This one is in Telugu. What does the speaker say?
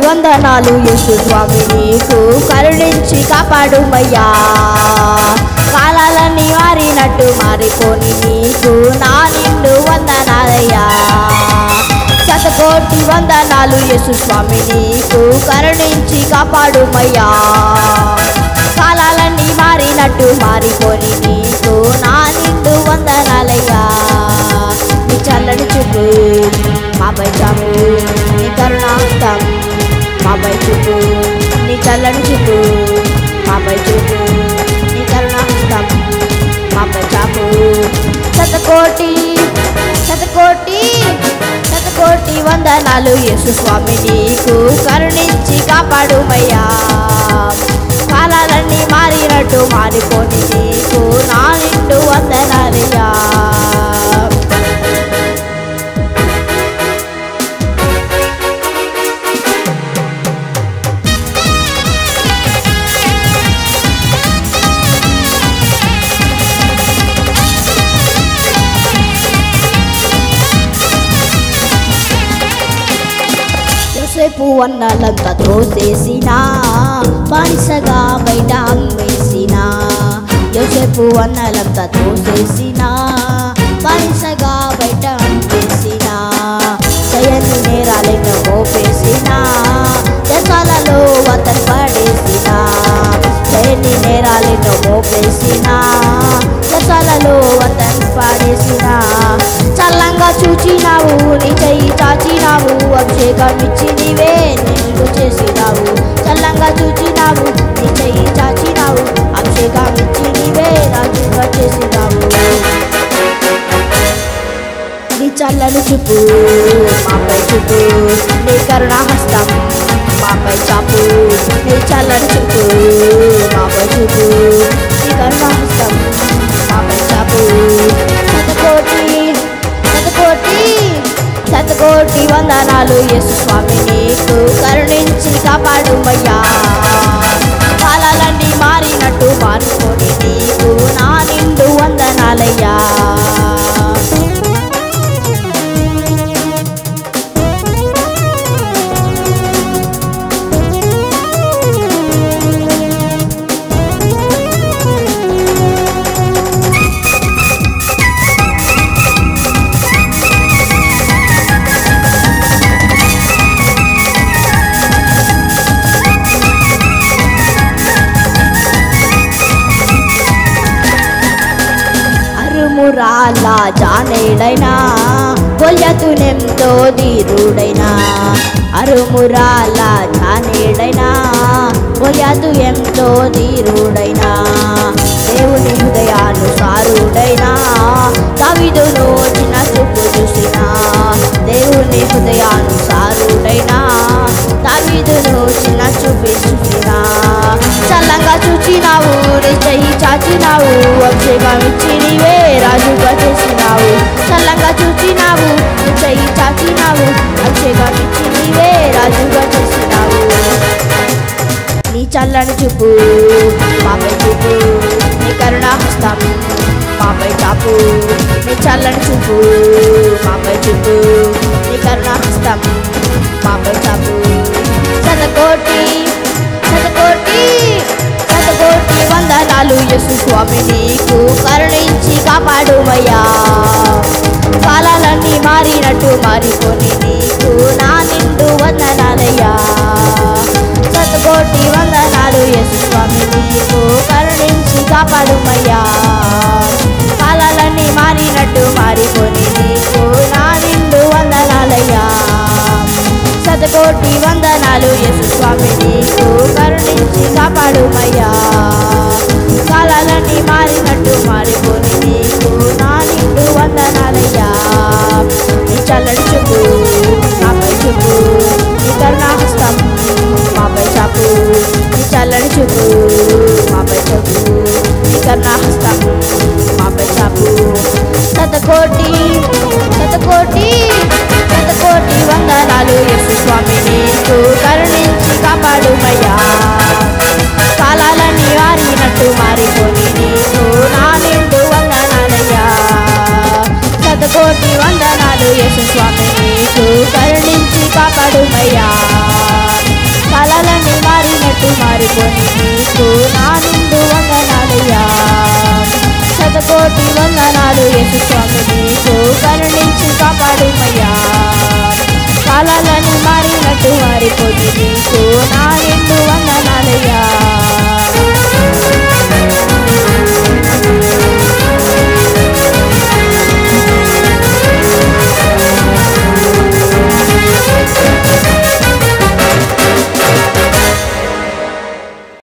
వందనాలు యేసు స్వామి నీకు కరుణించి కాపాడుమయ్యా కాలాలన్నీ మారినట్టు మారిపోని నీకు నా నిండు వందనాలయ్యా శతకోటి వందనాలు యేసు స్వామి నీకు కరుణించి కాపాడుమయ్యా కాలాలన్నీ మారినట్టు మారిపోని నీకు నా నిండు వందనాలయ్యా నీ చల్లని చూపు మాపై చాపు నీ కరుణాస్తం మాపై చూపు నీ చల్లని చూపు మాపై చూపు నీ కరుణాస్తం మాపై చాపు శతకోటి శతకోటి శతకోటి వందనాలు యేసు స్వామి నీకు కరుణించి కాపాడుమయ్యా కాలాలన్నీ మారినట్టు మారిపోని నీకు నా నిండు వందనాలయ్యా యోసేపు అన్నలంతా త్రోసేసిన బానిసగా బయట అమ్మేసిన యోసేపు అన్నలంతా త్రోసేసిన బానిసగా బయట అమ్మేసిన చేయని నేరాలెన్నో మోపేసిన దేశాలలో అతను పడేసిన చేయని నేరాలెన్నో మోపేసిన దేశాలలో అతను పాడేసిన చల్లంగా చూచినావు నీ చెయ్యి చాచినావు అభిషేకం ఇచ్చి నీవే నిన్ను చేసినావు చల్లంగా చూచినావు నీ చెయ్యి చాచినావు అభిషేకం ఇచ్చి నీవే రాజుగా చేసినావు నీ చల్లని చూపు మాపై చూపు నీ కరుణాహస్తం మాపై చాపు నీ చల్లని చూపు మాపై చూపు నీ కరుణాహస్తం మాపై చాపు శతకోటి శతకోటి శతకోటి వందనాలు యేసు స్వామి నీకు కరుణించి కాపాడుమయ్యా కాలాలన్నీ మారినట్టు మారుకొని నీకు నా నిండు వందనాలయ్యా అరుమురాల జానేడైనా గొయ్యతునెంతో ధీరుడైనా అరుమురాల జానేడైనా గొయ్యతు ఎంతో ధీరుడైనా దేవుని హృదయానుసారుడైనా దావిదును చిన్న చూపు చూసిన దేవుని హృదయానుసారుడైనా దావిదును చిన్న చూపి చూసిన చల్లంగా చూచినావు నీ చెయ్యి చాచినావు అభిషేకం ఇచ్చి నీవే రాజుగా చేసినావు చల్లంగా చూచినావు నీ చెయ్యి చాచినావు అభిషేకం ఇచ్చి నీవే రాజుగా చేసినావు నీ చల్లని చూపు మాపై చూపు నీ కరుణాహస్తం మాపై చాపు నీ చల్లని చూపు మాపై చూపు నీ కరుణాహస్తం మాపై చాపు శతకోటి శతకోటి శతకోటి వందనాలు యేసు స్వామి నీకు కరుణించి కాపాడుమయ్యా కాలాలన్నీ మారినట్టు మారిపోని నీకు నా నిండు వందనాలయ్యా శతకోటి వందనాలు యేసు స్వామి నీకు కరుణించి కాపాడుమయ్యా కాలాలన్నీ మారినట్టు మారిపోని నీకు నా నిండు వందనాలయ్యా శతకోటి వందనాలు యేసు స్వామి నీకు కరుణించి కాపాడుమయ్యా కాలాలన్నీ మారినట్టు మారిపోని నీకు నా నిండు వందనాలయ్యా నీ చల్లని చూపు నాపై చూపు నీ కరుణాహస్తం మాపై చాపు నీ చల్లని చూపు మాపై చూపు నీ కరుణాహస్తం మాపై చాపు శతకోటి శతకోటి శతకోటి వందనాలు యేసు స్వామి నీకు కరుణించి కాపాడుమయ్యా కాలాలన్నీ మారినట్టు మారిపోని నీకు నా నిండు వందనాలయ్యా శతకోటి వందనాలు యేసు స్వామి నీకు మారిపోని నీకు నా నిండు వందనాలయ్యా శతకోటి వందనాలు యేసు స్వామి నీకు కరుణించి కాపాడుమయ్యా కాలాలను మారినట్టు మారిపోయి నీకు